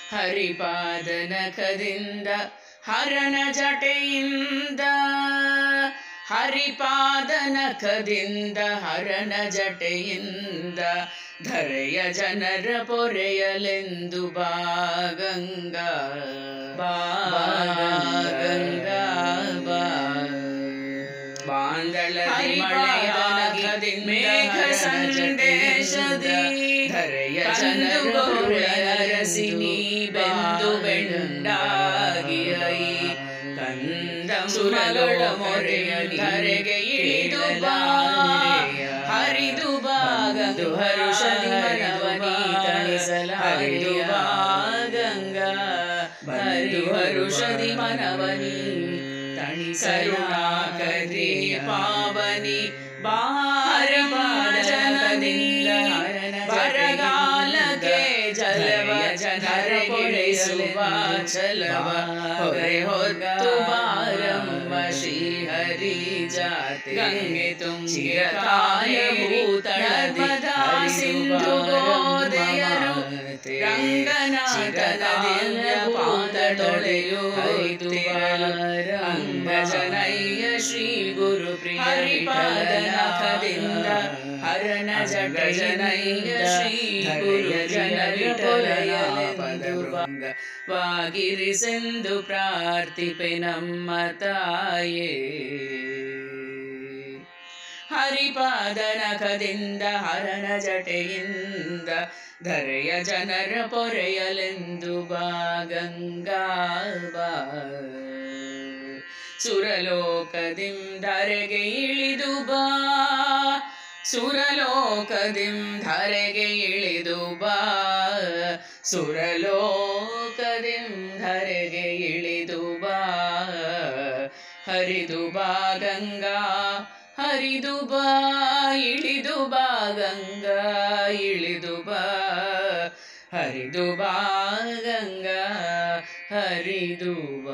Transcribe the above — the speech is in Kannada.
ಹರಿಪಾದನಖದಿಂದ ಹರಣ ಜಟೆಯಿಂದ ಹರಿಪಾದನಖದಿಂದ ಹರಣ ಜಟೆಯಿಂದ ಧರೆಯ ಜನರ ಪೊರೆಯಲೆಂದು ಬಾಗಂಗಾ ಬಾಗಂಗಾ ಬಾ ಬಾಂದಳ ಮಳೆಯಾಗಿ ಮೇಘ ಸಂದೇಶದಿ ಧರೆಯ ಜನರಸಿ ನೀ ಬೆಂದು ಬೆಂಡಾಗಿ ಕಂದ ಸುರಗಳ ಮೊರೆಯ ಧರೆಗೆ ಇಳಿದು ಬಾ ಹರಿದು ಬಾಗಂದು ಹರುಷದಿ ಮನವನಿ ತಣಿಸಲ ಹರಿದು ಬಾಗಂಗಾ ಹರಿದು ಹರುಷದಿ ಮನವನಿ ಕರುಣಾಕರಿ ಪಾವನಿ ಬಾರಿ ಜನದಿಂದ ಬರಗಾಲಕ್ಕೆ ಜಲವ ಜನರ ಪೊರೆಸುವ ಚಲವ ಹೊರೆ ಹೊತ್ತು ಬಾರಮ್ಮ ಶ್ರೀಹರಿ ಜಾತೆ ಗಂಗೆ ತುಂಬಿಯ ಕಾಯ ಭೂತಳದ ಸಿಂಧು ಗೋದೆಯರು ರಂಗನಾಥನ ದಿವ್ಯ ಪಾದದೊಳೆಯು ಅಂಗಜನಯ್ಯ ಶ್ರೀ ಗುರು ಪ್ರಿಯ ಹರಿಪಾದನಾಥದಿಂದ ಹರಣ ಜಟ ಜನಯ್ಯ ಶ್ರೀ ಗುರು ಜನ ವಿಠಲಯ ಪದಭಂಗ ವಾಗಿರಿಸೆಂದು ಪ್ರಾರ್ಥಿಪೆ ನಮ್ಮ ತಾಯೇ ಹರಿಪಾದನಖದಿಂದ ಹರಣ ಜಟೆಯಿಂದ ಧರೆಯ ಜನರ ಪೊರೆಯಲೆಂದು ಬಾಗಂಗಾ ಬಾ ಸುರಲೋಕದಿಂ ಧರೆಗೆ ಇಳಿದು ಬಾ ಸುರಲೋಕದಿಂ ಧರೆಗೆ ಇಳಿದು ಬಾ ಸುರಲೋಕದಿಂ ಧರೆಗೆ ಇಳಿದು ಬಾ ಹರಿದು ಬಾ ಗಂಗಾ ಹರಿದು ಬಾ ಇಳಿದು ಬಾ ಗಂಗಾ ಇಳಿದು ಬಾ ಹರಿದು ಬಾ ಗಂಗಾ ಹರಿದು